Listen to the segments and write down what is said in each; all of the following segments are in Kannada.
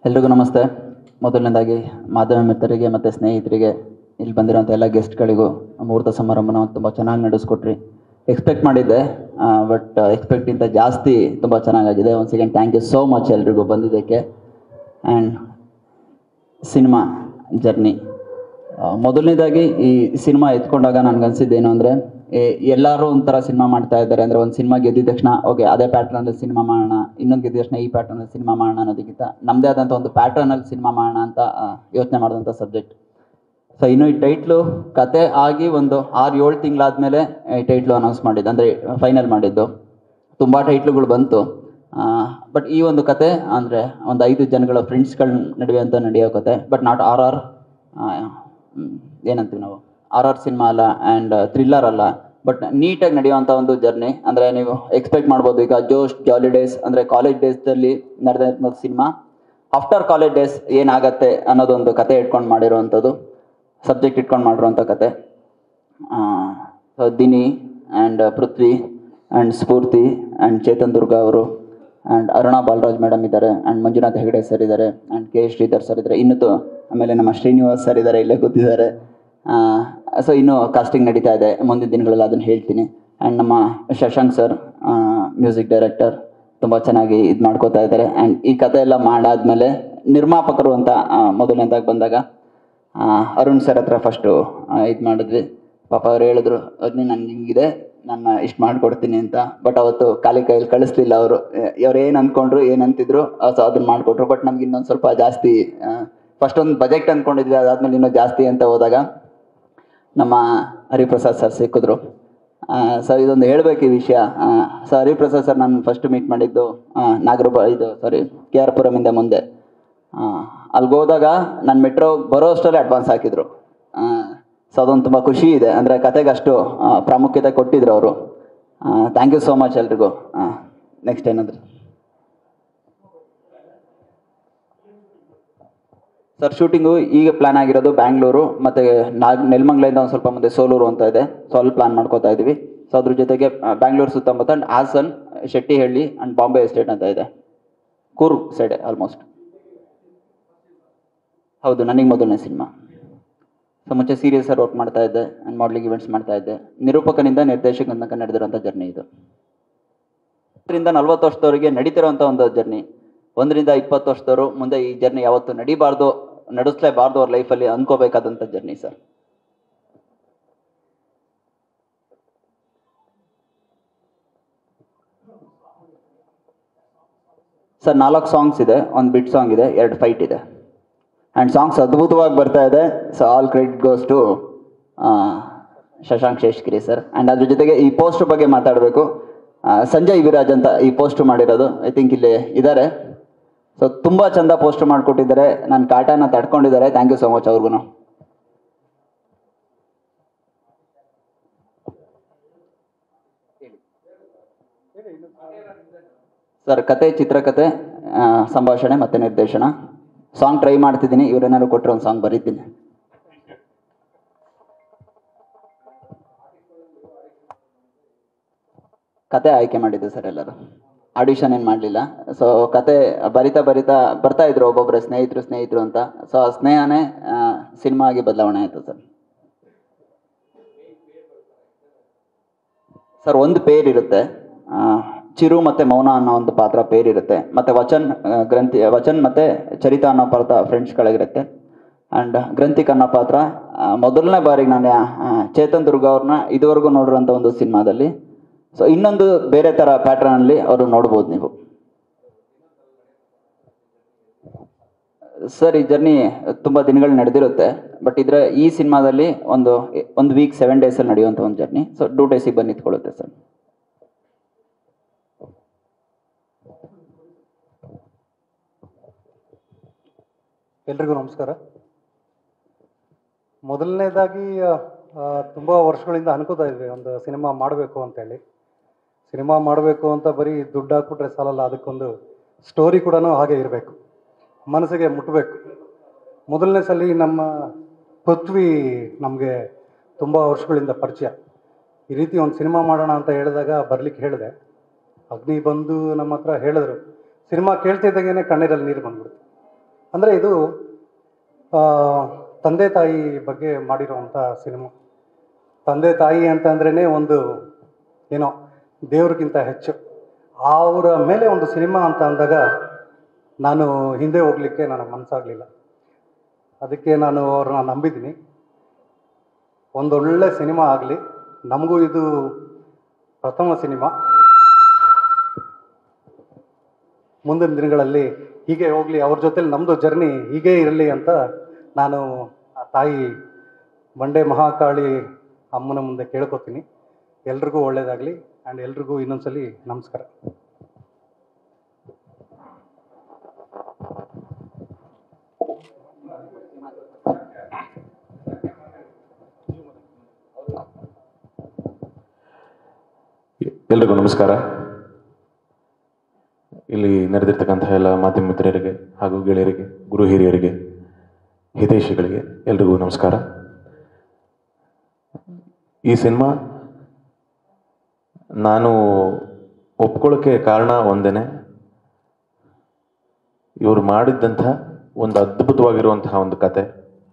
ಎಲ್ರಿಗೂ ನಮಸ್ತೆ ಮೊದಲನೇದಾಗಿ ಮಾಧ್ಯಮ ಮಿತ್ರರಿಗೆ ಮತ್ತು ಸ್ನೇಹಿತರಿಗೆ ಇಲ್ಲಿ ಬಂದಿರೋಂಥ ಎಲ್ಲ ಗೆಸ್ಟ್ಗಳಿಗೂ ಮುಹೂರ್ತ ಸಮಾರಂಭನ ತುಂಬ ಚೆನ್ನಾಗಿ ನಡೆಸ್ಕೊಟ್ರಿ ಎಕ್ಸ್ಪೆಕ್ಟ್ ಮಾಡಿದ್ದೆ ಬಟ್ ಎಕ್ಸ್ಪೆಕ್ಟಿಂತ ಜಾಸ್ತಿ ತುಂಬ ಚೆನ್ನಾಗಾಗಿದೆ ಒಂದು second thank you so much ಎಲ್ರಿಗೂ ಬಂದಿದ್ದಕ್ಕೆ ಆ್ಯಂಡ್ ಸಿನಿಮಾ ಜರ್ನಿ ಮೊದಲನೇದಾಗಿ ಈ ಸಿನಿಮಾ ಎತ್ಕೊಂಡಾಗ ನನಗನ್ಸಿದ್ದೇನು ಅಂದರೆ ಎಲ್ಲರೂ ಒಂಥರ ಸಿನಿಮಾ ಮಾಡ್ತಾ ಇದ್ದಾರೆ ಅಂದರೆ ಒಂದು ಸಿನಿಮಾ ಗೆದ್ದಿದ ತಕ್ಷಣ ಓಕೆ ಅದೇ ಪ್ಯಾಟ್ರನಲ್ಲಿ ಸಿನಿಮಾ ಮಾಡೋಣ ಇನ್ನೊಂದು ಗೆದ್ದ ತಕ್ಷಣ ಈ ಪ್ಯಾಟ್ರನಲ್ಲಿ ಸಿನಿಮಾ ಮಾಡೋಣ ಅನ್ನೋದಕ್ಕಿಂತ ನಮ್ಮದೇ ಆದಂಥ ಒಂದು ಪ್ಯಾಟ್ರನಲ್ಲಿ ಸಿನಿಮಾ ಮಾಡೋಣ ಅಂತ ಯೋಚನೆ ಮಾಡಿದಂಥ ಸಬ್ಜೆಕ್ಟ್ ಸೊ ಇನ್ನು ಈ ಟೈಟ್ಲು ಕತೆ ಆಗಿ ಒಂದು ಆರು ಏಳು ತಿಂಗಳಾದಮೇಲೆ ಈ ಟೈಟ್ಲು ಅನೌನ್ಸ್ ಮಾಡಿದ್ದು ಅಂದರೆ ಫೈನಲ್ ಮಾಡಿದ್ದು ತುಂಬ ಟೈಟ್ಲುಗಳು ಬಂತು ಬಟ್ ಈ ಒಂದು ಕತೆ ಅಂದರೆ ಒಂದು ಐದು ಜನಗಳ ಫ್ರೆಂಡ್ಸ್ಗಳ ನಡುವೆ ಅಂತ ನಡೆಯೋ ಕತೆ ಬಟ್ ನಾಟ್ ಆರ್ ಆರ್ ಏನಂತೀವಿ ನಾವು ಆರ್ ಆರ್ ಸಿನಿಮಾ ಅಲ್ಲ ಆ್ಯಂಡ್ ಥ್ರಿಲ್ಲರ್ ಅಲ್ಲ ಬಟ್ ನೀಟಾಗಿ ನಡೆಯುವಂಥ ಒಂದು ಜರ್ನಿ ಅಂದರೆ ನೀವು ಎಕ್ಸ್ಪೆಕ್ಟ್ ಮಾಡ್ಬೋದು ಈಗ ಜೋಶ್ ಜಾಲಿ ಡೇಸ್ ಅಂದರೆ ಕಾಲೇಜ್ ಡೇಸ್ದಲ್ಲಿ ನಡೆದಂಥ ಸಿನಿಮಾ ಆಫ್ಟರ್ ಕಾಲೇಜ್ ಡೇಸ್ ಏನಾಗತ್ತೆ ಅನ್ನೋದೊಂದು ಕತೆ ಇಟ್ಕೊಂಡು ಮಾಡಿರುವಂಥದ್ದು ಸಬ್ಜೆಕ್ಟ್ ಇಟ್ಕೊಂಡು ಮಾಡಿರುವಂಥ ಕತೆ ಸೊ ದಿನಿ and Prithvi and Spoorthi and Chetan Durga ಅವರು ಆ್ಯಂಡ್ ಅರುಣಾ ಬಾಲರಾಜ್ ಮೇಡಮ್ ಇದ್ದಾರೆ ಆ್ಯಂಡ್ ಮಂಜುನಾಥ್ ಹೆಗಡೆ ಸರ್ ಇದ್ದಾರೆ ಆ್ಯಂಡ್ ಕೆ ಶ್ರೀಧರ್ ಸರ್ ಇದ್ದಾರೆ ಇನ್ನೂ ತು- ಆಮೇಲೆ ನಮ್ಮ ಶ್ರೀನಿವಾಸ್ ಸರ್ ಇದ್ದಾರೆ ಇಲ್ಲೇ ಕೂತಿದ್ದಾರೆ ಸೊ ಇನ್ನೂ ಕಾಸ್ಟಿಂಗ್ ನಡೀತಾ ಇದೆ ಮುಂದಿನ ದಿನಗಳಲ್ಲಿ ಅದನ್ನು ಹೇಳ್ತೀನಿ ಆ್ಯಂಡ್ ನಮ್ಮ ಶಶಾಂಕ್ ಸರ್ ಮ್ಯೂಸಿಕ್ ಡೈರೆಕ್ಟರ್ ತುಂಬ ಚೆನ್ನಾಗಿ ಇದು ಮಾಡ್ಕೋತಾ ಇದ್ದಾರೆ ಆ್ಯಂಡ್ ಈ ಕತೆ ಎಲ್ಲ ಮಾಡಾದ್ಮೇಲೆ ನಿರ್ಮಾಪಕರು ಅಂತ ಆ, ಮೊದಲನೇದಾಗಿ ಬಂದಾಗ ಆ, ಅರುಣ್ ಸರ್ ಹತ್ರ ಫಸ್ಟು ಇದು ಮಾಡಿದ್ವಿ ಪಾಪ ಅವ್ರು ಹೇಳಿದ್ರು ಅಗ್ನಿ ನನ್ಗೆ ಹಿಂಗಿದೆ ನಾನು ಇಷ್ಟು ಮಾಡ್ಕೊಡ್ತೀನಿ ಅಂತ ಬಟ್ ಅವತ್ತು ಖಾಲಿ ಕೈಯಲ್ಲಿ ಕಳಿಸ್ಲಿಲ್ಲ ಅವರು ಅವ್ರು ಏನು ಅಂದ್ಕೊಂಡ್ರು ಏನು ಅಂತಿದ್ರು ಸೊ ಅದನ್ನ ಮಾಡಿಕೊಟ್ರು ಬಟ್ ನಮ್ಗೆ ಇನ್ನೊಂದು ಸ್ವಲ್ಪ ಜಾಸ್ತಿ ಫಸ್ಟ್ ಒಂದು ಬಜೆಟ್ ಅಂದ್ಕೊಂಡಿದ್ವಿ ಅದಾದ್ಮೇಲೆ ಇನ್ನೂ ಜಾಸ್ತಿ ಅಂತ ಹೋದಾಗ ನಮ್ಮ ಹರಿಪ್ರಸಾದ್ ಸರ್ ಸಿಕ್ಕಿದ್ರು ಸರ್ ಇದೊಂದು ಹೇಳಬೇಕು ಈ ವಿಷಯ ಸರ್ ಹರಿಪ್ರಸಾದ್ ಸರ್ ನಾನು ಫಸ್ಟ್ ಮೀಟ್ ಮಾಡಿದ್ದು ನಾಗರೂಪ ಇದು ಸಾರಿ ಕೆ ಆರ್ ಪುರಮಿಂದ ಮುಂದೆ ಅಲ್ಲಿಗೆ ಹೋದಾಗ ನಾನು ಮೆಟ್ರೋ ಬರೋ ಅಷ್ಟರಲ್ಲಿ ಅಡ್ವಾನ್ಸ್ ಹಾಕಿದ್ರು ಸೊ ಅದೊಂದು ತುಂಬ ಖುಷಿ ಇದೆ ಅಂದರೆ ಕತೆಗೆ ಅಷ್ಟು ಆ, ಪ್ರಾಮುಖ್ಯತೆ ಕೊಟ್ಟಿದ್ರು ಅವರು ಥ್ಯಾಂಕ್ ಯು ಸೋ ಮಚ್ ಎಲ್ರಿಗೂ ನೆಕ್ಸ್ಟ್ ಏನಂದ್ರೆ ಸರ್ ಶೂಟಿಂಗು ಈಗ ಪ್ಲಾನ್ ಆಗಿರೋದು ಬ್ಯಾಂಗ್ಳೂರು ಮತ್ತು ನಾಗ್ ನೆಲಮಂಗ್ಲಿಂದ ಒಂದು ಸ್ವಲ್ಪ ಮುಂದೆ ಸೋಲೂರು ಅಂತ ಇದೆ ಸೊ ಅಲ್ಲಿ ಪ್ಲಾನ್ ಮಾಡ್ಕೋತಾ ಇದ್ದೀವಿ ಸೊ ಅದ್ರ ಜೊತೆಗೆ ಆ, ಬ್ಯಾಂಗ್ಳೂರು ಸುತ್ತಮುತ್ತ and Hassan Shettihalli and Bombay estate ಅಂತ ಇದೆ ಕೂರ್ಗ್ ಸೈಡೆ ಆಲ್ಮೋಸ್ಟ್ ಹೌದು ನನಗೆ ಮೊದಲನೇ ಸಿನಿಮಾ ಸೊ ಮುಂಚೆ ಸೀರಿಯಸ್ ಆಗಿ ವರ್ಕ್ ಮಾಡ್ತಾ ಇದ್ದೆ ಆ್ಯಂಡ್ ಮಾಡ್ಲಿಂಗ್ ಇವೆಂಟ್ಸ್ ಮಾಡ್ತಾ ಇದ್ದೆ ನಿರೂಪಕನಿಂದ ನಿರ್ದೇಶಕ ತನಕ ನಡೆದಿರೋಂಥ ಜರ್ನಿ ಇದು ಹತ್ತರಿಂದ ನಲ್ವತ್ತು ವರ್ಷದವರಿಗೆ ನಡೀತಿರೋಂಥ ಒಂದು ಜರ್ನಿ ಒಂದರಿಂದ ಇಪ್ಪತ್ತು ವರ್ಷದವರು ಮುಂದೆ ಈ ಜರ್ನಿ ಯಾವತ್ತು ನಡಿಬಾರ್ದು ನಡೆಸಲೇಬಾರ್ದು ಅವ್ರ ಲೈಫಲ್ಲಿ ಅನ್ಕೋಬೇಕಾದಂಥ ಜರ್ನಿ ಸರ್ ಸರ್ ನಾಲ್ಕು ಸಾಂಗ್ಸ್ ಇದೆ ಒಂದು ಬಿಟ್ ಸಾಂಗ್ ಇದೆ ಎರಡು ಫೈಟ್ ಇದೆ ಆ್ಯಂಡ್ ಸಾಂಗ್ಸ್ ಅದ್ಭುತವಾಗಿ ಬರ್ತಾ ಇದೆ so all credit goes to Shashank Sheshagiri sir and ಅದ್ರ ಜೊತೆಗೆ ಈ ಪೋಸ್ಟ್ ಬಗ್ಗೆ ಮಾತಾಡಬೇಕು ಸಂಜಯ್ ವಿರಾಜ್ ಅಂತ ಈ ಪೋಸ್ಟ್ ಮಾಡಿರೋದು ಐ ಥಿಂಕ್ ಇಲ್ಲಿ ಇದ್ದಾರೆ ಸೊ ತುಂಬ ಚಂದ ಪೋಸ್ಟ್ ಮಾಡಿಕೊಟ್ಟಿದ್ದಾರೆ ನನ್ನ ಕಾಟನ ತಡ್ಕೊಂಡಿದ್ದಾರೆ ಥ್ಯಾಂಕ್ ಯು ಸೊ ಮಚ್ ಅವ್ರಿಗೂ ಸರ್ ಕತೆ ಚಿತ್ರಕತೆ ಆ, ಸಂಭಾಷಣೆ ಮತ್ತು ನಿರ್ದೇಶನ ಸಾಂಗ್ ಟ್ರೈ ಮಾಡ್ತಿದ್ದೀನಿ ಇವರೇನಾದ್ರು ಕೊಟ್ಟರೆ ಒಂದು ಸಾಂಗ್ ಬರೀತೀನಿ ಕತೆ ಆಯ್ಕೆ ಮಾಡಿದ್ದೆ ಸರ್ ಎಲ್ಲರೂ ಆಡಿಷನ್ ಏನು ಮಾಡಲಿಲ್ಲ ಸೊ ಕತೆ ಬರಿತಾ ಬರಿತಾ ಬರ್ತಾ ಇದ್ರು ಒಬ್ಬೊಬ್ಬರ ಸ್ನೇಹಿತರು ಸ್ನೇಹಿತರು ಅಂತ ಸೊ ಆ ಸ್ನೇಹನೇ ಸಿನಿಮಾ ಆಗಿ ಬದಲಾವಣೆ ಆಯಿತು ಸರ್ ಸರ್ ಒಂದು ಪೇರ್ ಇರುತ್ತೆ ಆ, ಚಿರು ಮತ್ತೆ ಮೌನ ಅನ್ನೋ ಒಂದು ಪಾತ್ರ ಪೇರ್ ಇರುತ್ತೆ ಮತ್ತೆ ವಚನ್ ಆ, ಗ್ರಂಥಿ ವಚನ್ ಮತ್ತೆ ಚರಿತಾ ಅನ್ನೋ ಪಾತ್ರ ಫ್ರೆಂಡ್ಸ್ಗಳಿರುತ್ತೆ ಆ್ಯಂಡ್ ಗ್ರಂಥಿಕ್ ಅನ್ನೋ ಪಾತ್ರ ಆ, ಮೊದಲನೇ ಬಾರಿಗೆ ನಾನು ಆ, ಚೇತನ್ ದುರ್ಗ ಅವ್ರನ್ನ ಇದುವರೆಗೂ ನೋಡಿರೋಂಥ ಒಂದು ಸಿನಿಮಾದಲ್ಲಿ ಸೊ ಇನ್ನೊಂದು ಬೇರೆ ಥರ ಪ್ಯಾಟ್ರನಲ್ಲಿ ಅವರು ನೋಡ್ಬೋದು ನೀವು ಸರ್ ಈ ಜರ್ನಿ ತುಂಬ ದಿನಗಳು ನಡೆದಿರುತ್ತೆ ಬಟ್ ಇದ್ರ ಈ ಸಿನಿಮಾದಲ್ಲಿ ಒಂದು ಒಂದು ವೀಕ್ ಸೆವೆನ್ ಡೇಸಲ್ಲಿ ನಡೆಯುವಂಥ ಒಂದು ಜರ್ನಿ ಸೊ ಟೂ ಡೇಸಿಗೆ ಬಂದು ನಿಂತ್ಕೊಳ್ಳುತ್ತೆ ಸರ್ ಎಲ್ರಿಗೂ ನಮಸ್ಕಾರ ಮೊದಲನೇದಾಗಿ ತುಂಬ ವರ್ಷಗಳಿಂದ ಅನ್ಕೋತಾ ಇದ್ವಿ ಒಂದು ಸಿನಿಮಾ ಮಾಡಬೇಕು ಅಂತೇಳಿ ಸಿನಿಮಾ ಮಾಡಬೇಕು ಅಂತ ಬರೀ ದುಡ್ಡು ಹಾಕ್ಬಿಟ್ರೆ ಸಾಲಲ್ಲ ಅದಕ್ಕೊಂದು ಸ್ಟೋರಿ ಕೂಡ ಹಾಗೆ ಇರಬೇಕು ಮನಸ್ಸಿಗೆ ಮುಟ್ಟಬೇಕು ಮೊದಲನೇ ಸಲ ನಮ್ಮ ಪೃಥ್ವಿ ನಮಗೆ ತುಂಬ ವರ್ಷಗಳಿಂದ ಪರಿಚಯ ಈ ರೀತಿ ಒಂದು ಸಿನಿಮಾ ಮಾಡೋಣ ಅಂತ ಹೇಳಿದಾಗ ಬರ್ಲಿಕ್ಕೆ ಹೇಳಿದೆ ಅಗ್ನಿ ಬಂದು ನಮ್ಮ ಹತ್ರ ಹೇಳಿದ್ರು ಸಿನಿಮಾ ಕೇಳ್ತಿದ್ದಂಗೆ ಕಣ್ಣೀರಲ್ಲಿ ನೀರು ಬಂದ್ಬಿಡ್ತು ಅಂದರೆ ಇದು ಆ, ತಂದೆ ತಾಯಿ ಬಗ್ಗೆ ಮಾಡಿರುವಂಥ ಸಿನಿಮಾ ತಂದೆ ತಾಯಿ ಅಂತಂದ್ರೇ ಒಂದು ಏನೋ ದೇವ್ರಿಗಿಂತ ಹೆಚ್ಚು ಅವರ ಮೇಲೆ ಒಂದು ಸಿನಿಮಾ ಅಂತ ಅಂದಾಗ ನಾನು ಹಿಂದೆ ಹೋಗಲಿಕ್ಕೆ ನನಗೆ ಮನಸ್ಸಾಗಲಿಲ್ಲ ಅದಕ್ಕೆ ನಾನು ಅವ್ರನ್ನ ನಂಬಿದ್ದೀನಿ ಒಂದೊಳ್ಳೆ ಸಿನಿಮಾ ಆಗಲಿ ನಮಗೂ ಇದು ಪ್ರಥಮ ಸಿನಿಮಾ ಮುಂದಿನ ದಿನಗಳಲ್ಲಿ ಹೀಗೆ ಹೋಗಲಿ ಅವ್ರ ಜೊತೆಲಿ ನಮ್ಮದು ಜರ್ನಿ ಹೀಗೆ ಇರಲಿ ಅಂತ ನಾನು ಆ ತಾಯಿ ಬಂಡೆ ಮಹಾಕಾಳಿ ಅಮ್ಮನ ಮುಂದೆ ಕೇಳ್ಕೊತೀನಿ ಎಲ್ರಿಗೂ ಒಳ್ಳೇದಾಗಲಿ ಆ್ಯಂಡ್ ಎಲ್ರಿಗೂ ಇನ್ನೊಂದ್ಸಲಿ ನಮಸ್ಕಾರ ಎಲ್ರಿಗೂ ನಮಸ್ಕಾರ ಇಲ್ಲಿ ನೆರೆದಿರ್ತಕ್ಕಂತಹ ಎಲ್ಲ ಮಾಧ್ಯಮ ಮಿತ್ರರಿಗೆ ಹಾಗೂ ಗೆಳೆಯರಿಗೆ ಗುರು ಹಿರಿಯರಿಗೆ ಹಿತೈಷಿಗಳಿಗೆ ಎಲ್ರಿಗೂ ನಮಸ್ಕಾರ ಈ ಸಿನಿಮಾ ನಾನು ಒಪ್ಕೊಳ್ಳೋಕ್ಕೆ ಕಾರಣ ಒಂದೇನೆ ಇವರು ಮಾಡಿದ್ದಂಥ ಒಂದು ಅದ್ಭುತವಾಗಿರುವಂತಹ ಒಂದು ಕತೆ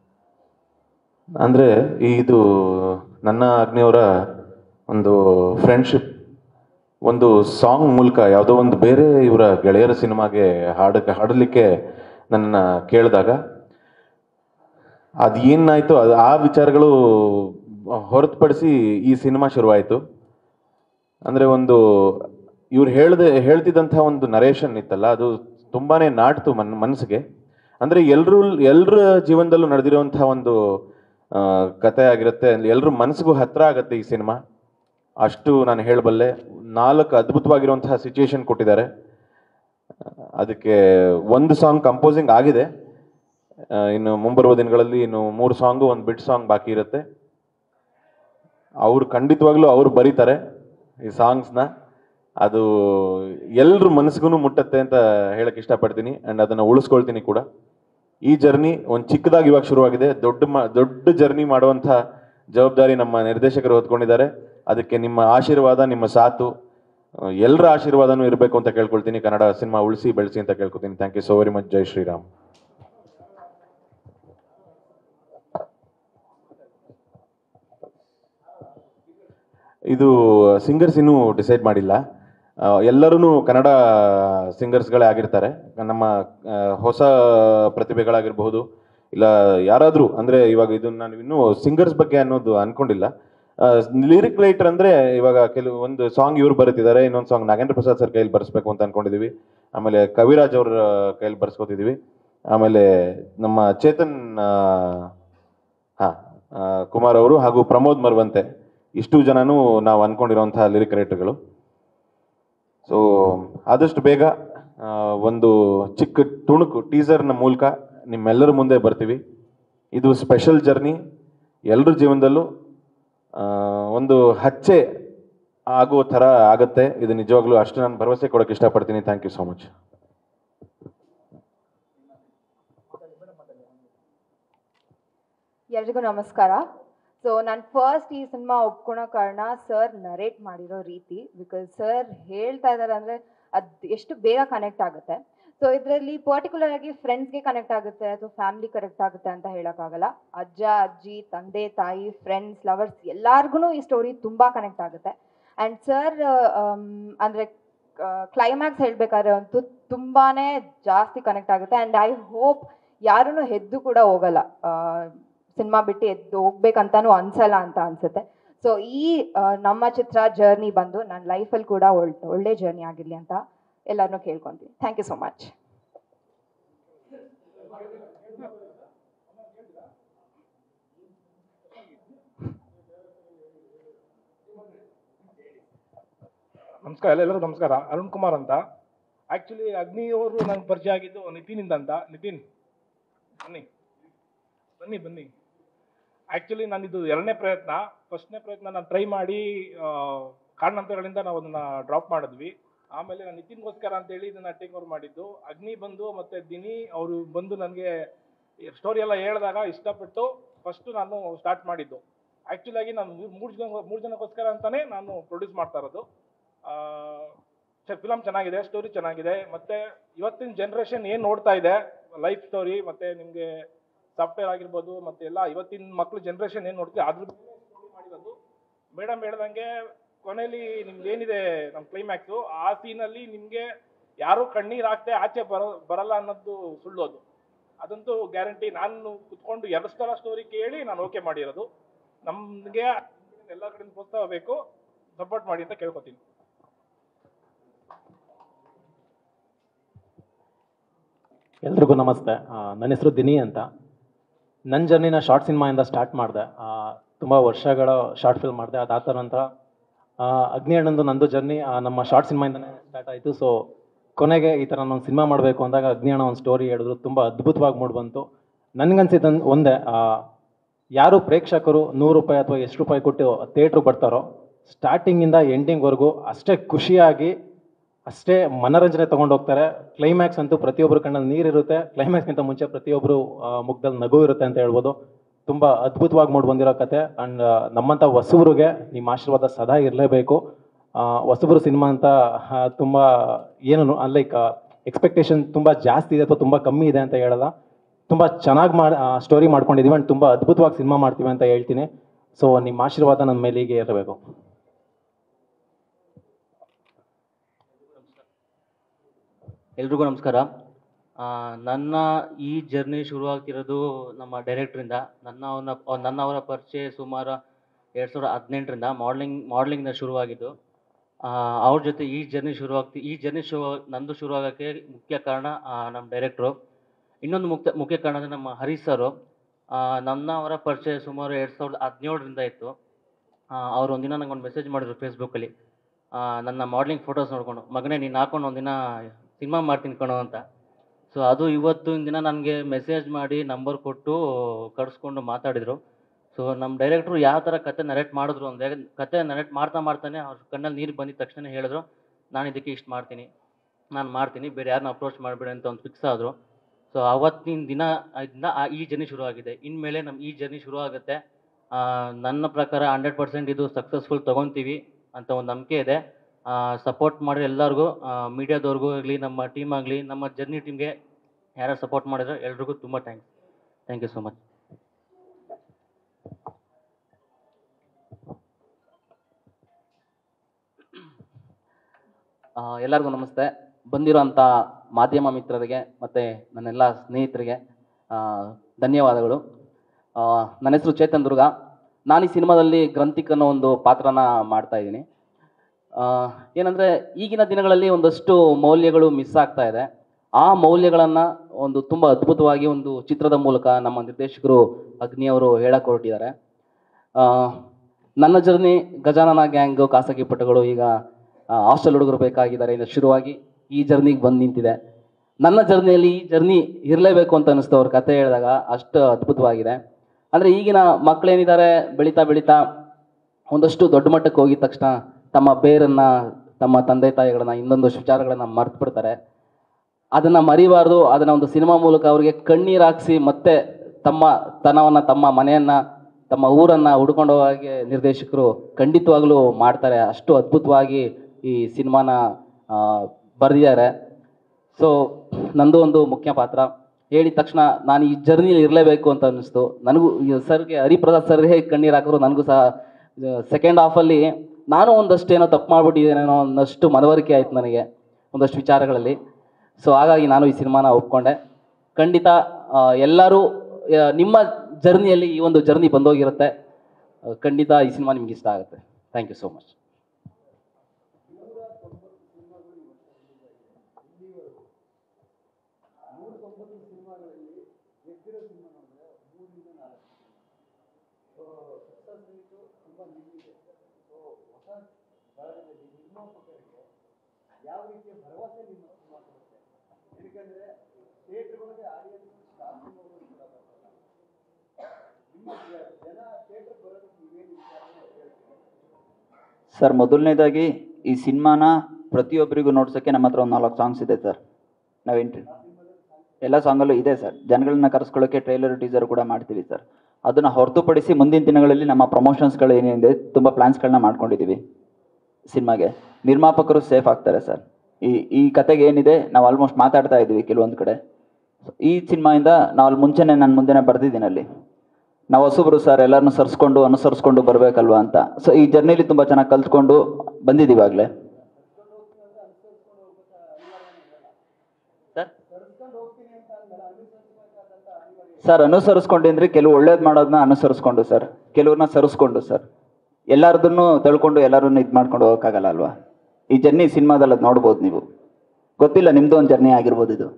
ಅಂದರೆ ಇದು ನನ್ನ ಅಗ್ನಿಯವರ ಒಂದು ಫ್ರೆಂಡ್ಶಿಪ್ ಒಂದು ಸಾಂಗ್ ಮೂಲಕ ಯಾವುದೋ ಒಂದು ಬೇರೆ ಇವರ ಗೆಳೆಯರ ಸಿನಿಮಾಗೆ ಹಾಡ ಹಾಡಲಿಕ್ಕೆ ನನ್ನ ಕೇಳಿದಾಗ ಅದು ಏನಾಯಿತು ಅದು ಆ ವಿಚಾರಗಳು ಹೊರತುಪಡಿಸಿ ಈ ಸಿನಿಮಾ ಶುರುವಾಯಿತು ಅಂದರೆ ಒಂದು ಇವ್ರು ಹೇಳ್ದೆ ಹೇಳ್ತಿದ್ದಂಥ ಒಂದು ನರೇಷನ್ ಇತ್ತಲ್ಲ ಅದು ತುಂಬಾನೇ ನಾಟ್ತು ಮನ್ ಮನಸ್ಸಿಗೆ ಅಂದರೆ ಎಲ್ಲರೂ ಎಲ್ಲರ ಜೀವನದಲ್ಲೂ ನಡೆದಿರುವಂಥ ಒಂದು ಆ, ಕತೆ ಆಗಿರುತ್ತೆ ಎಲ್ಲರ ಮನಸ್ಸಿಗೂ ಹತ್ರ ಆಗುತ್ತೆ ಈ ಸಿನಿಮಾ ಅಷ್ಟು ನಾನು ಹೇಳಬಲ್ಲೆ ನಾಲ್ಕು ಅದ್ಭುತವಾಗಿರುವಂತಹ ಸಿಚುಯೇಷನ್ ಕೊಟ್ಟಿದ್ದಾರೆ ಅದಕ್ಕೆ ಒಂದು ಸಾಂಗ್ ಕಂಪೋಸಿಂಗ್ ಆಗಿದೆ ಆ, ಇನ್ನು ಮುಂಬರುವ ದಿನಗಳಲ್ಲಿ ಇನ್ನು ಮೂರು ಸಾಂಗು ಒಂದು ಬಿಟ್ ಸಾಂಗ್ ಬಾಕಿ ಇರುತ್ತೆ ಅವ್ರು ಖಂಡಿತವಾಗ್ಲೂ ಅವ್ರು ಬರೀತಾರೆ ಈ ಸಾಂಗ್ಸ್ನ ಅದು ಎಲ್ರ ಮನಸ್ಸಿಗೂ ಮುಟ್ಟತ್ತೆ ಅಂತ ಹೇಳಕ್ ಇಷ್ಟಪಡ್ತೀನಿ ಅಂಡ್ ಅದನ್ನ ಉಳಿಸ್ಕೊಳ್ತೀನಿ ಕೂಡ ಈ ಜರ್ನಿ ಒಂದು ಚಿಕ್ಕದಾಗಿ ಇವಾಗ ಶುರುವಾಗಿದೆ ದೊಡ್ಡ ಮ ದೊಡ್ಡ ಜರ್ನಿ ಮಾಡುವಂಥ ಜವಾಬ್ದಾರಿ ನಮ್ಮ ನಿರ್ದೇಶಕರು ಹೊತ್ಕೊಂಡಿದ್ದಾರೆ ಅದಕ್ಕೆ ನಿಮ್ಮ ಆಶೀರ್ವಾದ ನಿಮ್ಮ ಸಾಥು ಎಲ್ಲರ ಆಶೀರ್ವಾದನೂ ಇರಬೇಕು ಅಂತ ಕೇಳ್ಕೊಳ್ತೀನಿ ಕನ್ನಡ ಸಿನಿಮಾ ಉಳಿಸಿ ಬೆಳೆಸಿ ಅಂತ ಕೇಳ್ಕೊತೀನಿ thank you so very much ಜೈ ಶ್ರೀರಾಮ್ ಇದು ಸಿಂಗರ್ಸ್ ಇನ್ನೂ ಡಿಸೈಡ್ ಮಾಡಿಲ್ಲ ಎಲ್ಲರೂ ಕನ್ನಡ ಸಿಂಗರ್ಸ್ಗಳೇ ಆಗಿರ್ತಾರೆ ನಮ್ಮ ಆ, ಹೊಸ ಪ್ರತಿಭೆಗಳಾಗಿರಬಹುದು ಇಲ್ಲ ಯಾರಾದರೂ ಅಂದರೆ ಇವಾಗ ಇದು ನಾನು ಇನ್ನೂ ಸಿಂಗರ್ಸ್ ಬಗ್ಗೆ ಅನ್ನೋದು ಅನ್ಕೊಂಡಿಲ್ಲ ಲಿರಿಕ್ ರೈಟರ್ ಅಂದರೆ ಇವಾಗ ಕೆಲವು ಒಂದು ಸಾಂಗ್ ಇವ್ರು ಬರೀತಿದ್ದಾರೆ ಇನ್ನೊಂದು ಸಾಂಗ್ ನಾಗೇಂದ್ರ ಪ್ರಸಾದ್ ಸರ್ ಕೈಯಲ್ಲಿ ಬರ್ಸ್ಬೇಕು ಅಂತ ಅನ್ಕೊಂಡಿದೀವಿ ಆಮೇಲೆ ಕವಿರಾಜ್ ಅವ್ರ ಕೈಯಲ್ಲಿ ಬರ್ಸ್ಕೊತಿದೀವಿ ಆಮೇಲೆ ನಮ್ಮ ಚೇತನ್ ಹಾಂ ಕುಮಾರ್ ಅವರು ಹಾಗೂ ಪ್ರಮೋದ್ ಮರ್ವಂತೆ ಇಷ್ಟು ಜನನೂ ನಾವು ಅನ್ಕೊಂಡಿರುವಂತಹ ಲಿರಿಕ್ ರೈಟರ್ಗಳು ಸೊ ಆದಷ್ಟು ಬೇಗ ಆ, ಒಂದು ಚಿಕ್ಕ ತುಣುಕು ಟೀಸರ್ನ ಮೂಲಕ ನಿಮ್ಮೆಲ್ಲರ ಮುಂದೆ ಬರ್ತೀವಿ ಇದು ಸ್ಪೆಷಲ್ ಜರ್ನಿ ಎಲ್ಲರ ಜೀವನದಲ್ಲೂ ಆ, ಒಂದು ಹಚ್ಚೆ ಆಗುವ ಥರ ಆಗತ್ತೆ ಇದು ನಿಜವಾಗ್ಲೂ ಅಷ್ಟು ನಾನು ಭರವಸೆ ಕೊಡೋಕೆ ಇಷ್ಟಪಡ್ತೀನಿ ಥ್ಯಾಂಕ್ ಯು ಸೋ ಮಚ್ ಎಲ್ರಿಗೂ ನಮಸ್ಕಾರ ಸೊ ನಾನು ಫಸ್ಟ್ ಈ ಸಿನಿಮಾ ಒಪ್ಕೊಳೋ ಕಾರಣ ಸರ್ ನರೇಟ್ ಮಾಡಿರೋ ರೀತಿ ಬಿಕಾಸ್ ಸರ್ ಹೇಳ್ತಾ ಇದ್ದಾರೆ ಅಂದರೆ ಅದು ಎಷ್ಟು ಬೇಗ ಕನೆಕ್ಟ್ ಆಗುತ್ತೆ ಸೊ ಇದರಲ್ಲಿ ಪರ್ಟಿಕ್ಯುಲರ್ ಆಗಿ ಫ್ರೆಂಡ್ಸ್ಗೆ ಕನೆಕ್ಟ್ ಆಗುತ್ತೆ ಅಥವಾ ಫ್ಯಾಮಿಲಿ ಕನೆಕ್ಟ್ ಆಗುತ್ತೆ ಅಂತ ಹೇಳೋಕ್ಕಾಗಲ್ಲ ಅಜ್ಜ ಅಜ್ಜಿ ತಂದೆ ತಾಯಿ ಫ್ರೆಂಡ್ಸ್ ಲವರ್ಸ್ ಎಲ್ಲಾರ್ಗು ಈ ಸ್ಟೋರಿ ತುಂಬ ಕನೆಕ್ಟ್ ಆಗುತ್ತೆ ಆ್ಯಂಡ್ ಸರ್ ಅಂದರೆ ಕ್ಲೈಮ್ಯಾಕ್ಸ್ ಹೇಳಬೇಕಾದ್ರೆ ಅಂತೂ ತುಂಬಾ ಜಾಸ್ತಿ ಕನೆಕ್ಟ್ ಆಗುತ್ತೆ ಆ್ಯಂಡ್ ಐ ಹೋಪ್ ಯಾರೂ ಎದ್ದು ಕೂಡ ಹೋಗಲ್ಲ ಸಿನಿಮಾ ಬಿಟ್ಟು ಎದ್ದು ಹೋಗ್ಬೇಕಂತಾನು ಅನ್ಸಲ್ಲ ಅಂತ ಅನ್ಸುತ್ತೆ ಸೊ ಈ ಆ, ನಮ್ಮ ಚಿತ್ರ ಜರ್ನಿ ಬಂದು ನನ್ನ ಲೈಫಲ್ಲಿ ಕೂಡ ಒಳ್ಳೆ ಒಳ್ಳೆ ಜರ್ನಿ ಆಗಿರಲಿ ಅಂತ ಎಲ್ಲರನ್ನೂ ಕೇಳ್ಕೊಂತೀನಿ ಥ್ಯಾಂಕ್ ಯು ಸೊ ಮಚ್ ನಮಸ್ಕಾರ ಎಲ್ಲರಿಗೂ ನಮಸ್ಕಾರ ಅರುಣ್ ಕುಮಾರ್ ಅಂತ ಆ್ಯಕ್ಚುಲಿ ಅಗ್ನಿ ಅವರು ನಂಗೆ ಪರಿಚಯ ಆಗಿದ್ದು ನಿತಿನಿಂದ ಅಂತ ನಿತಿನ್ ಬನ್ನಿ ಬನ್ನಿ ಬನ್ನಿ ಆ್ಯಕ್ಚುಲಿ ನಾನಿದು ಎರಡನೇ ಪ್ರಯತ್ನ ಫಸ್ಟ್ನೇ ಪ್ರಯತ್ನ ನಾನು ಟ್ರೈ ಮಾಡಿ ಆ, ಕಾರಣಾಂತರಗಳಿಂದ ನಾವು ಅದನ್ನು ಡ್ರಾಪ್ ಮಾಡಿದ್ವಿ ಆಮೇಲೆ ನಾನು ನಿತಿನ್ಗೋಸ್ಕರ ಅಂತೇಳಿ ಇದನ್ನು ಟೇಕ್ ಓವರ್ ಮಾಡಿದ್ದು ಅಗ್ನಿ ಬಂದು ಮತ್ತು ದಿನಿ ಅವರು ಬಂದು ನನಗೆ ಸ್ಟೋರಿ ಎಲ್ಲ ಹೇಳಿದಾಗ ಇಷ್ಟಪಟ್ಟು ಫಸ್ಟು ನಾನು ಸ್ಟಾರ್ಟ್ ಮಾಡಿದ್ದು ಆ್ಯಕ್ಚುಲಾಗಿ ನಾನು ಮೂರು ಜನ ಮೂರು ಜನಕ್ಕೋಸ್ಕರ ಅಂತಲೇ ನಾನು ಪ್ರೊಡ್ಯೂಸ್ ಮಾಡ್ತಾ ಇರೋದು ಫಿಲಮ್ ಚೆನ್ನಾಗಿದೆ ಸ್ಟೋರಿ ಚೆನ್ನಾಗಿದೆ ಮತ್ತೆ ಇವತ್ತಿನ ಜನ್ರೇಷನ್ ಏನು ನೋಡ್ತಾ ಇದೆ ಲೈಫ್ ಸ್ಟೋರಿ ಮತ್ತು ನಿಮಗೆ ಸಾಫ್ಟ್ವೇರ್ ಆಗಿರ್ಬೋದು ಮತ್ತು ಎಲ್ಲ ಇವತ್ತಿನ ಮಕ್ಕಳು ಜನ್ರೇಷನ್ ಏನು ನೋಡ್ತೀವಿ ಅದ್ರ ಮೇಲೆ story ಮಾಡಿರೋದು ಮೇಡಮ್ ಹೇಳ್ದಂಗೆ ಕೊನೆಯಲ್ಲಿ ನಿಮ್ಗೆ ಏನಿದೆ ನಮ್ಮ ಕ್ಲೈಮ್ಯಾಕ್ಸು ಆ ಸೀನಲ್ಲಿ ನಿಮಗೆ ಯಾರೂ ಕಣ್ಣೀರು ಹಾಕ್ದೆ ಆಚೆ ಬರೋ ಬರಲ್ಲ ಅನ್ನೋದು ಸುಳ್ಳು ಅದು ಅದಂತೂ ಗ್ಯಾರಂಟಿ ನಾನು ಕುತ್ಕೊಂಡು ಎರಡು ಸಲ ಸ್ಟೋರಿ ಕೇಳಿ ನಾನು ಓಕೆ ಮಾಡಿರೋದು ನಮಗೆ ಎಲ್ಲ ಕಡೆಯಿಂದ ಪ್ರೋತ್ಸಾಹ ಬೇಕು ಸಪೋರ್ಟ್ ಮಾಡಿ ಅಂತ ಕೇಳ್ಕೊತೀನಿ ಎಲ್ರಿಗೂ ನಮಸ್ತೆ ಆ, ನನ್ನ ಹೆಸರು ದಿನಿ ಅಂತ ನನ್ನ ಜರ್ನಿನ ಶಾರ್ಟ್ ಸಿನಿಮಾಯಿಂದ ಸ್ಟಾರ್ಟ್ ಮಾಡಿದೆ ತುಂಬ ವರ್ಷಗಳ ಶಾರ್ಟ್ ಫಿಲ್ಮ್ ಮಾಡಿದೆ ಅದಾದ ನಂತರ ಆ, ಅಗ್ನಿ ಅಣ್ಣಂದು ನಂದು ಜರ್ನಿ ನಮ್ಮ ಶಾರ್ಟ್ ಸಿನಿಮಾಯಿಂದನೇ ಸ್ಟಾರ್ಟ್ ಆಯಿತು ಸೊ ಕೊನೆಗೆ ಈ ಥರ ನಾನು ಸಿನಿಮಾ ಮಾಡಬೇಕು ಅಂದಾಗ ಅಗ್ನಿ ಅಣ್ಣ ಒಂದು ಸ್ಟೋರಿ ಹೇಳಿದ್ರು ತುಂಬ ಅದ್ಭುತವಾಗಿ ಮೂಡಿ ಬಂತು ನನಗನ್ಸಿದ್ದು ಒಂದೇ ಆ, ಯಾರು ಪ್ರೇಕ್ಷಕರು ನೂರು ರೂಪಾಯಿ ಅಥವಾ ಎಷ್ಟು ರೂಪಾಯಿ ಕೊಟ್ಟು ಥಿಯೇಟ್ರಿಗೆ ಬರ್ತಾರೋ ಸ್ಟಾರ್ಟಿಂಗಿಂದ ಎಂಡಿಂಗ್ವರೆಗೂ ಅಷ್ಟೇ ಖುಷಿಯಾಗಿ ಅಷ್ಟೇ ಮನರಂಜನೆ ತಗೊಂಡು ಹೋಗ್ತಾರೆ ಕ್ಲೈಮ್ಯಾಕ್ಸ್ ಅಂತೂ ಪ್ರತಿಯೊಬ್ಬರು ಕಣ್ಣಲ್ಲಿ ನೀರಿರುತ್ತೆ ಕ್ಲೈಮ್ಯಾಕ್ಸ್ಗಿಂತ ಮುಂಚೆ ಪ್ರತಿಯೊಬ್ಬರು ಮುಖದಲ್ಲಿ ನಗು ಇರುತ್ತೆ ಅಂತ ಹೇಳ್ಬೋದು ತುಂಬ ಅದ್ಭುತವಾಗಿ ಮೂಡಿ ಬಂದಿರೋ ಕತೆ ಆ್ಯಂಡ್ ನಮ್ಮಂಥ ಹೊಸಬ್ರಿಗೆ ನಿಮ್ಮ ಆಶೀರ್ವಾದ ಸದಾ ಇರಲೇಬೇಕು ಹೊಸಬ್ರು ಸಿನಿಮಾ ಅಂತ ಆ, ತುಂಬ ಏನು ಲೈಕ್ ಎಕ್ಸ್ಪೆಕ್ಟೇಷನ್ ತುಂಬ ಜಾಸ್ತಿ ಇದೆ ಅಥವಾ ತುಂಬ ಕಮ್ಮಿ ಇದೆ ಅಂತ ಹೇಳಲ್ಲ ತುಂಬ ಚೆನ್ನಾಗಿ ಮಾಡಿ ಸ್ಟೋರಿ ಮಾಡ್ಕೊಂಡಿದ್ದೀವಿ ಆ್ಯಂಡ್ ತುಂಬ ಅದ್ಭುತವಾಗಿ ಸಿನಿಮಾ ಮಾಡ್ತೀವಿ ಅಂತ ಹೇಳ್ತೀನಿ ಸೊ ನಿಮ್ಮ ಆಶೀರ್ವಾದ ನನ್ನ ಮೇಲೆ ಹೀಗೆ ಇರಬೇಕು ಎಲ್ರಿಗೂ ನಮಸ್ಕಾರ ಆ, ನನ್ನ ಈ ಜರ್ನಿ ಶುರುವಾಗ್ತಿರೋದು ನಮ್ಮ ಡೈರೆಕ್ಟ್ರಿಂದ ನನ್ನ ಅವನ ಅವ್- ನನ್ನ ಅವರ ಪರಿಚಯ ಸುಮಾರು ಎರಡು ಸಾವಿರದ ಹದಿನೆಂಟರಿಂದ ಮಾಡ್ಲಿಂಗ್ ಮಾಡ್ಲಿಂಗ್ನ ಶುರುವಾಗಿದ್ದು ಆ, ಅವ್ರ ಜೊತೆ ಈ ಜರ್ನಿ ಶುರುವಾಗ್ತಿ ಈ ಜರ್ನಿ ಶುರು ನಂದು ಶುರುವಾಗೋಕ್ಕೆ ಮುಖ್ಯ ಕಾರಣ ಆ, ನಮ್ಮ ಡೈರೆಕ್ಟ್ರು ಇನ್ನೊಂದು ಮುಖ್ಯ ಮುಖ್ಯ ಕಾರಣ ಅಂದರೆ ನಮ್ಮ ಹರೀಶ್ ಸರು ಆ, ನನ್ನ ಅವರ ಪರಿಚಯ ಸುಮಾರು ಎರಡು ಸಾವಿರದ ಹದಿನೇಳರಿಂದ ಇತ್ತು ಅವ್ರು ಒಂದಿನ ನಂಗೆ ಒಂದು ಮೆಸೇಜ್ ಮಾಡಿದ್ರು ಫೇಸ್ಬುಕ್ಕಲ್ಲಿ ನನ್ನ ಮಾಡ್ಲಿಂಗ್ ಫೋಟೋಸ್ ನೋಡ್ಕೊಂಡು ಮಗನೇ ನೀನು ಹಾಕೊಂಡು ಒಂದಿನ ಸಿನಿಮಾ ಮಾಡ್ತೀನಿ ಕಣೋ ಅಂತ ಸೊ ಅದು ಇವತ್ತಿನ ದಿನ ನನಗೆ ಮೆಸೇಜ್ ಮಾಡಿ ನಂಬರ್ ಕೊಟ್ಟು ಕರೆಸ್ಕೊಂಡು ಮಾತಾಡಿದರು ಸೊ ನಮ್ಮ ಡೈರೆಕ್ಟ್ರು ಯಾವ ಥರ ಕತೆ ನರೇಟ್ ಮಾಡಿದ್ರು ಅಂದರೆ ಕತೆ ನರೇಟ್ ಮಾಡ್ತಾ ಮಾಡ್ತಾನೆ ಅವ್ರ ಕಣ್ಣಲ್ಲಿ ನೀರು ಬಂದಿದ ತಕ್ಷಣ ಹೇಳಿದ್ರು ನಾನು ಇದಕ್ಕೆ ಇಷ್ಟು ಮಾಡ್ತೀನಿ ನಾನು ಮಾಡ್ತೀನಿ ಬೇರೆ ಯಾರನ್ನ ಅಪ್ರೋಚ್ ಮಾಡಬೇಡಿ ಅಂತ ಒಂದು ಫಿಕ್ಸ್ ಆದರು ಸೊ ಅವತ್ತಿನ ದಿನ ಇಂದ ಆ ಈ ಜರ್ನಿ ಶುರುವಾಗಿದೆ ಇನ್ಮೇಲೆ ನಮ್ಮ ಈ ಜರ್ನಿ ಶುರು ಆಗುತ್ತೆ ಆ, ನನ್ನ ಪ್ರಕಾರ ಹಂಡ್ರೆಡ್ ಪರ್ಸೆಂಟ್ ಇದು ಸಕ್ಸಸ್ಫುಲ್ ತೊಗೊತೀವಿ ಅಂತ ಒಂದು ನಂಬಿಕೆ ಇದೆ ಸಪೋರ್ಟ್ ಮಾಡಿ ಎಲ್ಲರಿಗೂ ಮೀಡಿಯಾದವ್ರಿಗೂ ಆಗಲಿ ನಮ್ಮ ಟೀಮ್ ಆಗಲಿ ನಮ್ಮ ಜರ್ನಿ ಟೀಮ್ಗೆ ಯಾರು ಸಪೋರ್ಟ್ ಮಾಡಿದ್ರೆ ಎಲ್ರಿಗೂ ತುಂಬ thanks thank you so much ಆ, ಎಲ್ಲರಿಗೂ ನಮಸ್ತೆ ಬಂದಿರೋಂಥ ಮಾಧ್ಯಮ ಮಿತ್ರರಿಗೆ ಮತ್ತು ನನ್ನೆಲ್ಲ ಸ್ನೇಹಿತರಿಗೆ ಆ, ಧನ್ಯವಾದಗಳು ಆ, ನನ್ನ ಹೆಸರು ಚೇತನ್ ದುರ್ಗ ನಾನು ಈ ಸಿನಿಮಾದಲ್ಲಿ ಗ್ರಂಥಿಕ್ ಅನ್ನೋ ಒಂದು ಪಾತ್ರನ ಮಾಡ್ತಾ ಇದ್ದೀನಿ ಏನಂದರೆ ಈಗಿನ ದಿನಗಳಲ್ಲಿ ಒಂದಷ್ಟು ಮೌಲ್ಯಗಳು ಮಿಸ್ ಆಗ್ತಾ ಇದೆ ಆ ಮೌಲ್ಯಗಳನ್ನು ಒಂದು ತುಂಬ ಅದ್ಭುತವಾಗಿ ಒಂದು ಚಿತ್ರದ ಮೂಲಕ ನಮ್ಮ ನಿರ್ದೇಶಕರು ಅಗ್ನಿಯವರು ಹೇಳಕ್ಕೆ ಹೊರಟಿದ್ದಾರೆ ಆ, ನನ್ನ ಜರ್ನಿ ಗಜಾನನ ಗ್ಯಾಂಗು ಖಾಸಗಿ ಪಟಗಳು ಈಗ ಹಾಸ್ಟೆಲ್ ಹುಡುಗರು ಬೇಕಾಗಿದ್ದಾರೆ ಇಂದ ಶುರುವಾಗಿ ಈ ಜರ್ನಿಗೆ ಬಂದು ನಿಂತಿದೆ ನನ್ನ ಜರ್ನಿಯಲ್ಲಿ ಈ ಜರ್ನಿ ಇರಲೇಬೇಕು ಅಂತ ಅನಿಸ್ತು ಅವ್ರ ಕತೆ ಹೇಳಿದಾಗ ಅಷ್ಟು ಅದ್ಭುತವಾಗಿದೆ ಅಂದರೆ ಈಗಿನ ಮಕ್ಕಳೇನಿದ್ದಾರೆ ಬೆಳೀತಾ ಬೆಳೀತಾ ಒಂದಷ್ಟು ದೊಡ್ಡ ಮಟ್ಟಕ್ಕೆ ಹೋಗಿದ ತಕ್ಷಣ ತಮ್ಮ ಬೇರನ್ನು ತಮ್ಮ ತಂದೆ ತಾಯಿಗಳನ್ನ ಇನ್ನೊಂದಷ್ಟು ವಿಚಾರಗಳನ್ನು ಮರ್ತು ಬಿಡ್ತಾರೆ ಅದನ್ನು ಮರಿಬಾರ್ದು ಅದನ್ನು ಒಂದು ಸಿನಿಮಾ ಮೂಲಕ ಅವರಿಗೆ ಕಣ್ಣೀರು ಹಾಕ್ಸಿ ಮತ್ತೆ ತಮ್ಮ ತನವನ್ನು ತಮ್ಮ ಮನೆಯನ್ನು ತಮ್ಮ ಊರನ್ನು ಹುಡ್ಕೊಂಡು ಹೋಗಾಗೆ ನಿರ್ದೇಶಕರು ಖಂಡಿತವಾಗ್ಲೂ ಮಾಡ್ತಾರೆ ಅಷ್ಟು ಅದ್ಭುತವಾಗಿ ಈ ಸಿನಿಮಾನ ಬರೆದಿದ್ದಾರೆ ಸೊ ನಂದು ಒಂದು ಮುಖ್ಯ ಪಾತ್ರ ಹೇಳಿದ ತಕ್ಷಣ ನಾನು ಈ ಜರ್ನಿಲಿ ಇರಲೇಬೇಕು ಅಂತ ಅನ್ನಿಸ್ತು ನನಗೂ ಈ ಸರ್ಗೆ ಹರಿಪ್ರಸಾದ್ ಸರ್ ಹೇಗೆ ಕಣ್ಣೀರು ಹಾಕಿದ್ರು ನನಗೂ ಸಹ ಸೆಕೆಂಡ್ ಹಾಫಲ್ಲಿ ನಾನು ಒಂದಷ್ಟು ಏನೋ ತಪ್ಪು ಮಾಡ್ಬಿಟ್ಟಿದ್ದೇನೋ ಒಂದಷ್ಟು ಮನವರಿಕೆ ಆಯ್ತು ನನಗೆ ಒಂದಷ್ಟು ವಿಚಾರಗಳಲ್ಲಿ ಸೊ ಹಾಗಾಗಿ ನಾನು ಈ ಸಿನಿಮಾನ ಒಪ್ಕೊಂಡೆ ಖಂಡಿತ ಆ, ಎಲ್ಲರೂ ಆ, ನಿಮ್ಮ ಜರ್ನಿಯಲ್ಲಿ ಈ ಒಂದು ಜರ್ನಿ ಬಂದೋಗಿರುತ್ತೆ ಆ, ಖಂಡಿತ ಈ ಸಿನಿಮಾ ನಿಮ್ಗೆ ಇಷ್ಟ ಆಗುತ್ತೆ thank you so much sir ಮೊದಲನೇದಾಗಿ ಈ ಸಿನಿಮಾನ ಪ್ರತಿಯೊಬ್ಬರಿಗೂ ನೋಡ್ಸೋಕ್ಕೆ ನಮ್ಮ ಹತ್ರ ಒಂದು ನಾಲ್ಕು ಸಾಂಗ್ಸ್ ಇದೆ ಸರ್ ನಾವು ಎಂಟ್ರಿ ಎಲ್ಲ ಸಾಂಗಲ್ಲೂ ಇದೆ ಸರ್ ಜನಗಳನ್ನ ಕರೆಸ್ಕೊಳ್ಳೋಕ್ಕೆ ಟ್ರೈಲರ್ ಟೀಸರ್ ಕೂಡ ಮಾಡ್ತೀವಿ ಸರ್ ಅದನ್ನು ಹೊರತುಪಡಿಸಿ ಮುಂದಿನ ದಿನಗಳಲ್ಲಿ ನಮ್ಮ ಪ್ರಮೋಷನ್ಸ್ಗಳು ಏನಿದೆ ತುಂಬ ಪ್ಲ್ಯಾನ್ಸ್ಗಳನ್ನ ಮಾಡ್ಕೊಂಡಿದ್ದೀವಿ ಸಿನಿಮಾಗೆ ನಿರ್ಮಾಪಕರು ಸೇಫ್ ಆಗ್ತಾರೆ ಸರ್ ಈ ಈ ಕತೆಗೆ ಏನಿದೆ ನಾವು ಆಲ್ಮೋಸ್ಟ್ ಮಾತಾಡ್ತಾ ಇದ್ದೀವಿ ಕೆಲವೊಂದು ಕಡೆ ಈ ಸಿನಿಮಾಯಿಂದ ನಾವು ಅಲ್ಲಿ ಮುಂಚೆನೆ ನಾನು ಮುಂದೆನೆ ಬರ್ದಿದ್ದೀನಿ ಅಲ್ಲಿ ನಾವು ಹೊಸಬ್ರು ಸರ್ ಎಲ್ಲರನ್ನೂ ಸರಿಸ್ಕೊಂಡು ಅನುಸರಿಸ್ಕೊಂಡು ಬರಬೇಕಲ್ವಾ ಅಂತ ಸೊ ಈ ಜರ್ನಿಲಿ ತುಂಬ ಚೆನ್ನಾಗಿ ಕಲ್ತ್ಕೊಂಡು ಬಂದಿದ್ದೀವಿ ಆಗಲೇ ಸರ್ ಅನುಸರಿಸ್ಕೊಂಡಿದ್ರೆ ಕೆಲವು ಒಳ್ಳೇದು ಮಾಡೋದನ್ನ ಅನುಸರಿಸ್ಕೊಂಡು ಸರ್ ಕೆಲವ್ರನ್ನ ಸರಿಸ್ಕೊಂಡು ಸರ್ ಎಲ್ಲರದನ್ನು ತಳ್ಕೊಂಡು ಎಲ್ಲರನ್ನು ಇದು ಮಾಡ್ಕೊಂಡು ಹೋಗೋಕ್ಕಾಗಲ್ಲ ಅಲ್ವಾ ಈ ಜರ್ನಿ ಸಿನಿಮಾದಲ್ಲಿ ಅದು ನೋಡ್ಬೋದು ನೀವು ಗೊತ್ತಿಲ್ಲ ನಿಮ್ದು ಒಂದು ಜರ್ನಿ ಆಗಿರ್ಬೋದು ಇದು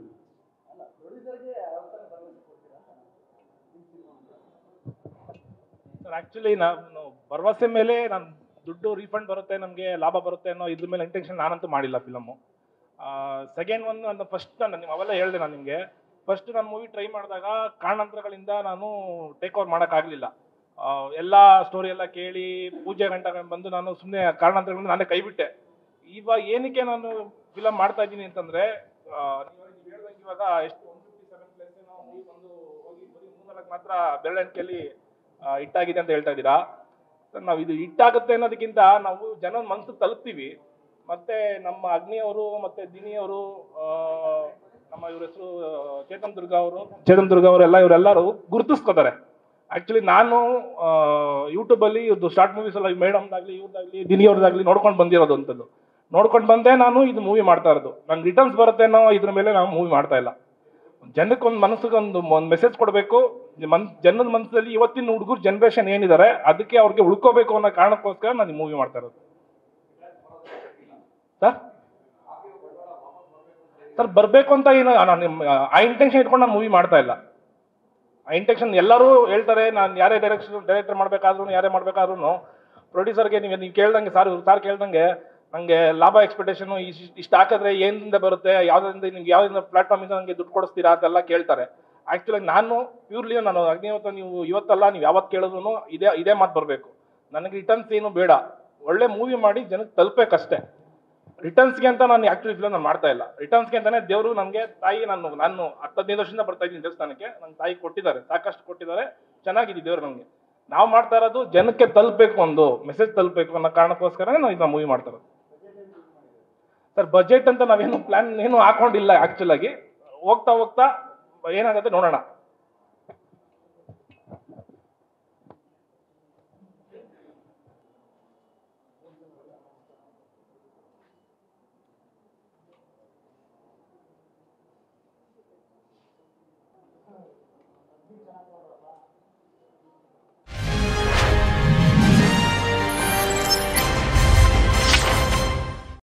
ಸರ್ ಆ್ಯಕ್ಚುಲಿ ನಾನು ಭರವಸೆ ಮೇಲೆ ನಾನು ದುಡ್ಡು ರೀಫಂಡ್ ಬರುತ್ತೆ ನಮಗೆ ಲಾಭ ಬರುತ್ತೆ ಅನ್ನೋ ಇದ್ರ ಮೇಲೆ ಇಂಟೆನ್ಷನ್ ನಾನಂತೂ ಮಾಡಿಲ್ಲ ಫಿಲಮು ಸೆಕೆಂಡ್ ಒಂದು ನಾನು ಫಸ್ಟ್ ನಾನು ನಿಮ್ಮ ಅವೆಲ್ಲ ಹೇಳಿದೆ ನಾನು ನಿಮಗೆ ಫಸ್ಟ್ ನಾನು ಮೂವಿ ಟ್ರೈ ಮಾಡಿದಾಗ ಕಾರಣಾಂತರಗಳಿಂದ ನಾನು ಟೇಕ್ ಓವರ್ ಮಾಡೋಕ್ಕಾಗಲಿಲ್ಲ ಎಲ್ಲ ಸ್ಟೋರಿ ಎಲ್ಲ ಕೇಳಿ ಪೂಜೆ ಗಂಟ ಬಂದು ನಾನು ಸುಮ್ಮನೆ ಕಾರಣಾಂತರಗಳಿಂದ ನಾನೇ ಕೈಬಿಟ್ಟೆ ಇವಾಗ ಏನಕ್ಕೆ ನಾನು ಫಿಲಮ್ ಮಾಡ್ತಾ ಇದ್ದೀನಿ ಅಂತಂದರೆ ನೀವು ಹೇಳ್ದಂಗೆ ಇವಾಗ ಎಷ್ಟು ಒನ್ ಫಿಫ್ಟಿ ಸೆವೆನ್ ಪ್ಲೇಸ್ ನಾವು ಮೂವಿ ಬಂದು ಹೋಗಿ ಬರೀ ಮೂರ್ನಾಲ್ಕು ಮಾತ್ರ ಬೆರಳೆಣಿಕೆಯಲ್ಲಿ ಇಟ್ಟಾಗಿದೆ ಅಂತ ಹೇಳ್ತಾ ಇದ್ದೀರಾ ಸರ್ ನಾವು ಇದು ಇಟ್ಟಾಗುತ್ತೆ ಅನ್ನೋದಕ್ಕಿಂತ ನಾವು ಜನದ ಮನಸ್ಸು ತಲುಪ್ತೀವಿ ಮತ್ತೆ ನಮ್ಮ ಅಗ್ನಿ ಅವರು ಮತ್ತೆ ದಿನಿ ಅವರು ಆ, ನಮ್ಮ ಇವ್ರ ಹೆಸರು ಚೇತನ್ ದುರ್ಗಾ ಅವರು ಚೇತನ್ ದುರ್ಗಾ ಅವರೆಲ್ಲ ಇವರೆಲ್ಲರೂ ಗುರುತಿಸ್ಕೋತಾರೆ ಆಕ್ಚುಲಿ ನಾನು ಯೂಟ್ಯೂಬಲ್ಲಿ ಇವ್ರದ್ದು ಶಾರ್ಟ್ ಮೂವೀಸ್ ಎಲ್ಲ ಮೇಡಮ್ದಾಗ್ಲಿ ಇವ್ರದ್ದಾಗ್ಲಿ ದಿನಿ ಅವ್ರದ್ದಾಗ್ಲಿ ನೋಡ್ಕೊಂಡು ಬಂದಿರೋದು ಅಂಥದ್ದು ನೋಡ್ಕೊಂಡು ಬಂದೆ ನಾನು ಇದು ಮೂವಿ ಮಾಡ್ತಾ ಇರೋದು ನಂಗೆ ರಿಟರ್ನ್ಸ್ ಬರುತ್ತೆ ಅನ್ನೋ ಇದ್ರ ಮೇಲೆ ನಾವು ಮೂವಿ ಮಾಡ್ತಾ ಇಲ್ಲ ಜನಕ್ಕೆ ಒಂದು ಮನಸ್ಸಿಗೆ ಒಂದು ಒಂದು ಮೆಸೇಜ್ ಕೊಡಬೇಕು ಮನ್ ಜನದ ಮನಸ್ಸಲ್ಲಿ ಇವತ್ತಿನ ಹುಡುಗರು ಜನ್ರೇಷನ್ ಏನಿದ್ದಾರೆ ಅದಕ್ಕೆ ಅವ್ರಿಗೆ ಉಳ್ಕೋಬೇಕು ಅನ್ನೋ ಕಾರಣಕ್ಕೋಸ್ಕರ ನಾನು ಮೂವಿ ಮಾಡ್ತಾ ಇರೋದು ಸರ್ ಸರ್ ಬರಬೇಕು ಅಂತ ಏನು ನಾನು ನಿಮ್ಮ ಆ ಇಂಟೆನ್ಷನ್ ಇಟ್ಕೊಂಡು ನಾನು ಮೂವಿ ಮಾಡ್ತಾ ಇಲ್ಲ ಆ ಇಂಟೆನ್ಷನ್ ಎಲ್ಲರೂ ಹೇಳ್ತಾರೆ ನಾನು ಯಾರೇ ಡೈರೆಕ್ಷನ್ ಡೈರೆಕ್ಟರ್ ಮಾಡಬೇಕಾದ್ರೂ ಯಾರೇ ಮಾಡಬೇಕಾದ್ರೂ ಪ್ರೊಡ್ಯೂಸರ್ಗೆ ನೀವು ನೀವು ಕೇಳ್ದಂಗೆ ಸಾರ್ ಸಾರ್ ಕೇಳ್ದಂಗೆ ನನಗೆ ಲಾಭ ಎಕ್ಸ್ಪೆಕ್ಟೇಷನು ಇಷ್ಟು ಹಾಕಿದ್ರೆ ಏನಿಂದ ಬರುತ್ತೆ ಯಾವುದರಿಂದ ನಿಮ್ಗೆ ಯಾವುದರಿಂದ ಪ್ಲಾಟ್ಫಾರ್ಮಿಂದ ನನಗೆ ದುಡ್ಡು ಕೊಡಿಸ್ತೀರಾ ಅಂತೆಲ್ಲ ಕೇಳ್ತಾರೆ ಆ್ಯಕ್ಚುಲಾಗಿ ನಾನು ಪ್ಯೂರ್ಲಿ ನಾನು ಅಗ್ನಿವತ್ತ ನೀವು ಇವತ್ತಲ್ಲ ನೀವು ಯಾವತ್ತು ಕೇಳಿದ್ರು ಇದೇ ಇದೇ ಮಾತು ಬರಬೇಕು ನನಗೆ ರಿಟರ್ನ್ಸ್ ಏನು ಬೇಡ ಒಳ್ಳೆ ಮೂವಿ ಮಾಡಿ ಜನಕ್ಕೆ ತಲುಪಬೇಕಷ್ಟೇ ರಿಟರ್ನ್ಸ್ಗೆ ಅಂತ ನಾನು ಆಕ್ಚುಲಿ ಫಿಲಮ್ ನಾನು ಮಾಡ್ತಾ ಇಲ್ಲ ರಿಟರ್ನ್ಸ್ಗೆ ಅಂತಾನೆ ದೇವರು ನನಗೆ ತಾಯಿ ನಾನು ನಾನು ಹತ್ತು ಹದಿನೈದು ವರ್ಷದಿಂದ ಬರ್ತಾ ಇದ್ದೀನಿ ದೇವಸ್ಥಾನಕ್ಕೆ ನನ್ನ ತಾಯಿ ಕೊಟ್ಟಿದ್ದಾರೆ ಸಾಕಷ್ಟು ಕೊಟ್ಟಿದ್ದಾರೆ ಚೆನ್ನಾಗಿದೆ ದೇವರು ನನಗೆ ನಾವು ಮಾಡ್ತಾ ಇರೋದು ಜನಕ್ಕೆ ತಲುಪಬೇಕು ಒಂದು ಮೆಸೇಜ್ ತಲುಪಬೇಕು ಅನ್ನೋ ಕಾರಣಕ್ಕೋಸ್ಕರ ನಾವು ಇದನ್ನ ಮೂವಿ ಮಾಡ್ತಾ ಇರೋದು ಸರ್ ಬಜೆಟ್ ಅಂತ ನಾವೇನು ಪ್ಲಾನ್ ಏನು ಹಾಕೊಂಡಿಲ್ಲ ಆಕ್ಚುಲ್ ಆಗಿ ಹೋಗ್ತಾ ಹೋಗ್ತಾ ಏನಾಗುತ್ತೆ ನೋಡೋಣ